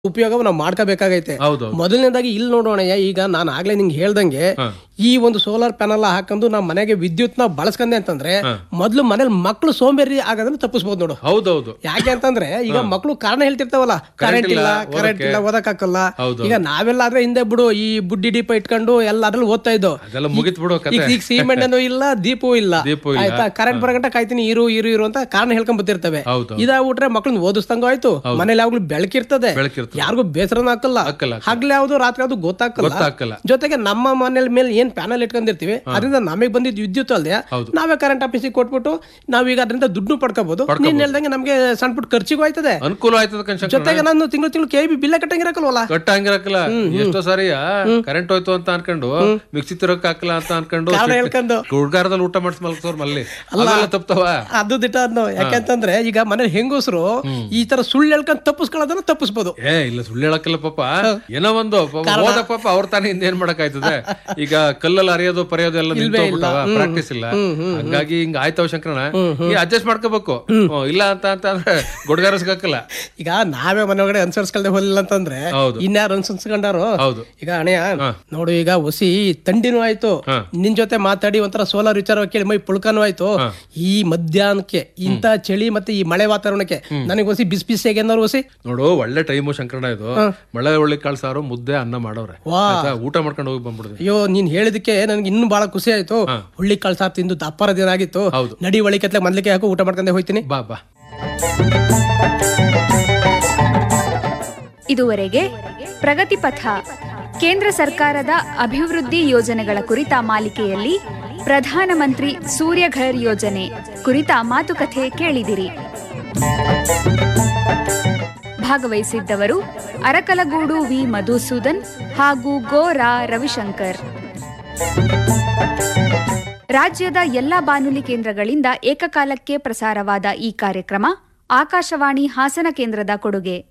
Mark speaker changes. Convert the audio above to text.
Speaker 1: ಉಪಯೋಗ ನಾವು ಮಾಡ್ಕೋಬೇಕಾಗೈತೆ
Speaker 2: ಹೌದು
Speaker 1: ಮೊದಲನೇದಾಗಿ ಇಲ್ಲಿ ನೋಡೋಣ ಈಗ ನಾನು ಆಗ್ಲೇ ನಿಂಗೆ ಹೇಳ್ದಂಗೆ ಈ ಒಂದು ಸೋಲಾರ್ ಪ್ಯಾನಲ್ ಹಾಕೊಂಡು ನಮ್ಮ ಮನೆಗೆ ವಿದ್ಯುತ್ ನ ಬಳಸ್ಕೊಂಡೆ ಅಂತಂದ್ರೆ ಮೊದ್ಲು ಮನೇಲಿ ಮಕ್ಳು ಸೋಂಬೇರಿ ಆಗೋದನ್ನ ತಪ್ಪಿಸ್ಬೋದು ನೋಡು
Speaker 2: ಹೌದೌದು
Speaker 1: ಯಾಕೆ ಅಂತಂದ್ರೆ ಈಗ ಮಕ್ಳು ಕಾರಣ ಹೇಳ್ತಿರ್ತಾವಲ್ಲ ಕರೆಂಟ್ ಇಲ್ಲ ಕರೆಂಟ್ ಇಲ್ಲ ಓದಕ್ಕಾಗಲ್ಲ
Speaker 2: ಹೌದು.
Speaker 1: ಈಗ ನಾವೆಲ್ಲ ಆದ್ರೆ ಹಿಂದೆ ಬಿಡು ಈ ಬುಡ್ಡಿ ದೀಪ ಇಟ್ಕೊಂಡು ಎಲ್ಲ ಅದ್ರಲ್ಲಿ ಓದ್ತಾ ಇದ್ದೋ
Speaker 2: ಅದೆಲ್ಲ ಮುಗಿತ್ ಬಿಡು
Speaker 1: ಈಗ
Speaker 2: ಕತೆ
Speaker 1: ಈಗ ಸೀಮೆಣ್ಣನು ಇಲ್ಲ ದೀಪವೂ ಇಲ್ಲ
Speaker 2: ದೀಪವೂ ಇಲ್ಲ.
Speaker 1: ಆಯ್ತಾ ಕರೆಂಟ್ ಬರಗಂಟ ಕಾಯ್ತೀನಿ ಇರು ಇರು ಇರು ಅಂತ ಕಾರಣ ಹೇಳ್ಕೊಂಡ್ ಬರ್ತಿರ್ತವೆ
Speaker 2: ಹೌದು
Speaker 1: ಇದಾಗ್ಬಿಟ್ರೆ ಮಕ್ಳನ್ನ ಓದಿಸ್ದಂಗ ಆಯ್ತು ಮನೇಲಿ ಯಾವಾಗ್ಲೂ ಬೆಳಕಿರ್ತದೆ
Speaker 2: ಬೆಳಕಿರ್ತದೆ
Speaker 1: ಯಾರಿಗೂ ಬೇಸರನ ಹಾಕಲ್ಲ
Speaker 2: ಹಾಕಲ್ಲ
Speaker 1: ಹಗ್ಲು ಯಾವ್ದು ರಾತ್ರಿ ಯಾವ್ದು ಗೊತ್ತಾಗಲ್ಲ
Speaker 2: ಗೊತ್ತಾಗಲ್ಲ
Speaker 1: ಜೊತೆಗೆ ನಮ್ಮ ಮನೇಲಿ ಮೇಲೆ ಏನ್ ಪ್ಯಾನಲ್ ಇಟ್ಕೊಂಡಿರ್ತೀವಿ ಅದರಿಂದ ನಮಗೆ ಬಂದಿದ್ ವಿದ್ಯುತ್ ಅಲ್ಲದೆ ನಾವೇ ಕರೆಂಟ್ ಆಫೀಸಿಗೆ ಕೊಟ್ಬಿಟ್ಟು ನಾವೀಗ ಅದರಿಂದ ದುಡ್ಡು ಪಡ್ಕೋಬಹುದು ನೀನ್ ಹೇಳ್ದಂಗೆ ನಮ್ಗೆ ಸಣ್ಣ ಪುಟ್ಟ ಖರ್ಚಿಗೂ ಆಯ್ತದೆ
Speaker 2: ಅನುಕೂಲ ಆಯ್ತದ ಕಣ್ಶಂಕರ
Speaker 1: ಜೊತೆಗೆ ನಾನು ತಿಂಗಳು ತಿಂಗಳು ಕೆ ಬಿ ಬಿಲ್ಲ ಕಟ್ಟಂಗಿರಕಲ್ವಲ್ಲ
Speaker 2: ಕಟ್ಟ ಹಂಗಿರಕ್ಕಲ್ಲ ಎಷ್ಟೋ ಸಾರಿ ಕರೆಂಟ್ ಹೋಯ್ತು ಅಂತ ಅನ್ಕೊಂಡು ಮಿಕ್ಸಿ ತಿರೋಕ್ ಹಾಕಲ್ಲ ಅಂತ ಅನ್ಕೊಂಡು
Speaker 1: ಕಾರಣ ಹೇಳ್ಕೊಂಡು
Speaker 2: ಹುಡ್ಗಾರದಲ್ಲಿ ಊಟ ಮಾಡಿಸ್ ಮಲ್ಕೋರ್ ಮಲ್ಲಿ ಅವೆಲ್ಲ ತಪ್ತವ
Speaker 1: ಅದು ದಿಟ ಅನ್ನೋ ಯಾಕೆಂತಂದ್ರೆ ಈಗ ಮನೇಲಿ ಹೆಂಗಸರು ಈ ತರ ಸುಳ್ಳು ಹೇಳ್ಕೊಂಡ್ ತಪ್ಪಿಸ್ಕೊಳ್ಳೋದನ್ನ ತಪ್ಪಿಸ್ಬೋದು
Speaker 2: ಏ ಇಲ್ಲ ಸುಳ್ಳು ಹೇಳಕ್ಕಿಲ್ಲ ಪಾಪ ಏನೋ ಒಂದು ಪಾಪ ಹೋದ ಪಾಪ ಅವ್ರ ತಾನೇ ಇನ್ನೇನ್ ಮಾಡಕ್ ಆಯ್ತದೆ ಈಗ ಕಲ್ಲಲ್ಲಿ ಅರಿಯೋದು ಪರೆಯೋದು ಎಲ್ಲ ನಿಂತೋಗ್ಬಿಟ್ಟವ ಪ್ರಾಕ್ಟೀಸ್ ಇಲ್ಲ ಹಂಗಾಗಿ ಹಿಂಗ ಆಯ್ತವ ಶಂಕರಣ ಈ ಅಡ್ಜಸ್ಟ್ ಮಾಡ್ಕೋಬೇಕು ಹ್ಮ್, ಇಲ್ಲ ಅಂತ ಅಂತ ಅಂದ್ರೆ ಗುಡ್ಗಾರ ಸಿಗಕ್ಕಲ್ಲ
Speaker 1: ಈಗ ನಾವೇ ಮನೆ ಒಳಗಡೆ ಅನ್ಸರ್ಸ್ಕೊಳ್ದೆ ಹೋಲಿಲ್ಲ ಅಂತಂದ್ರೆ
Speaker 2: ಹೌದು.
Speaker 1: ಇನ್ಯಾರು ಅನ್ಸರ್ಸ್ಕೊಂಡಾರು
Speaker 2: ಹೌದು
Speaker 1: ಈಗ ಅಣೆಯ ನೋಡು ಈಗ ಹೊಸಿ ತಂಡಿನೂ ಆಯ್ತು ನಿನ್ ಜೊತೆ ಮಾತಾಡಿ ಒಂಥರ ಸೋಲಾರ್ ವಿಚಾರ ಕೇಳಿ ಮೈ ಪುಳ್ಕನೂ ಆಯ್ತು ಈ ಮಧ್ಯಾಹ್ನಕ್ಕೆ ಇಂತ ಚಳಿ ಮತ್ತೆ ಈ ಮಳೆ ವಾತಾವರಣಕ್ಕೆ ನನಗೆ ಹೊಸಿ ಬಿಸಿ ಬಿಸಿ ಏನಾದ್ರು ಹೊಸಿ
Speaker 2: ನೋಡು ಒಳ್ಳೆ ಟೈಮು ಶಂಕರಣ ಇದು ಮಳೆ ಒಳ್ಳೆ ಕಾಳು ಸಾರು ಮುದ್ದೆ ಅನ್ನ ಮಾಡವ್ರೆ
Speaker 1: ವಾ.
Speaker 2: ಆಯ್ತಾ? ಊಟ ಮಾಡ್ಕೊಂಡು ಹೋಗಿ ಬಂದ್ಬಿಡ್ದೆ
Speaker 1: ಅಯ್ಯೋ ನೀನ್ ಹೇಳಿದಕ್ಕೆ ನನ್ಗೆ ಇನ್ನೂ ಬಹಳ ಖುಷಿ ಆಯ್ತು ಹುಳ್ಳಿ ಕಾಳು ಸಾರ್ ತಿಂದು ದಪ್ಪರ ದಿನ ಆಗಿತ್ತು
Speaker 2: ಹೌದು.
Speaker 1: ನಡಿ ಒಳಿಕೆತ್ಲೆ ಮೊದ್ಲಿಕ್ಕೆ ಹಾಕು ಊಟ ಮಾಡ್ಕೊಂಡೆ ಹೋಯ್ತೀನಿ
Speaker 2: ಬಾ ಬಾ
Speaker 3: ಇದುವರೆಗೆ ಪ್ರಗತಿ ಪಥ ಕೇಂದ್ರ ಸರ್ಕಾರದ ಅಭಿವೃದ್ಧಿ ಯೋಜನೆಗಳ ಕುರಿತ ಮಾಲಿಕೆಯಲ್ಲಿ ಪ್ರಧಾನಮಂತ್ರಿ ಸೂರ್ಯಘರ್ ಯೋಜನೆ ಕುರಿತ ಮಾತುಕತೆ ಕೇಳಿದಿರಿ ಭಾಗವಹಿಸಿದ್ದವರು ಅರಕಲಗೂಡು ವಿ ಮಧುಸೂದನ್ ಹಾಗೂ ಗೋರಾ ರವಿಶಂಕರ್ ರಾಜ್ಯದ ಎಲ್ಲ ಬಾನುಲಿ ಕೇಂದ್ರಗಳಿಂದ ಏಕಕಾಲಕ್ಕೆ ಪ್ರಸಾರವಾದ ಈ ಕಾರ್ಯಕ್ರಮ ಆಕಾಶವಾಣಿ ಹಾಸನ ಕೇಂದ್ರದ ಕೊಡುಗೆ